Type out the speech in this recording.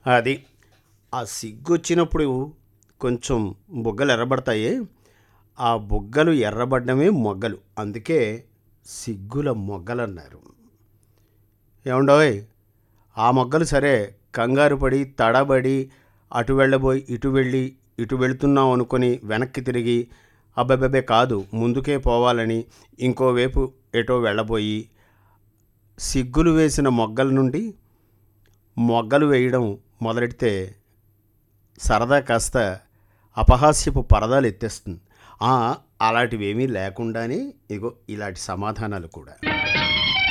అది ఆ సిగ్గు వచ్చినప్పుడు కొంచెం బుగ్గలు ఎర్రబడతాయి ఆ బుగ్గలు ఎర్రబడ్డమే మొగ్గలు అందుకే సిగ్గుల మొగ్గలు అన్నారు ఏమండోయ్ ఆ మొగ్గలు సరే కంగారు పడి తడబడి అటు వెళ్ళబోయి ఇటు వెళ్ళి ఇటు వెళుతున్నాం అనుకొని వెనక్కి తిరిగి అబ్బెబ్బెబ్బే కాదు ముందుకే పోవాలని ఇంకోవైపు ఎటో వెళ్ళబోయి సిగ్గులు వేసిన మొగ్గల నుండి మొగ్గలు వేయడం మొదలెడితే సరదా కాస్త అపహాస్యపు పరదాలు ఎత్తేస్తుంది ఆ, అలాంటివేమీ లేకుండానే ఇగో ఇలాంటి సమాధానాలు కూడా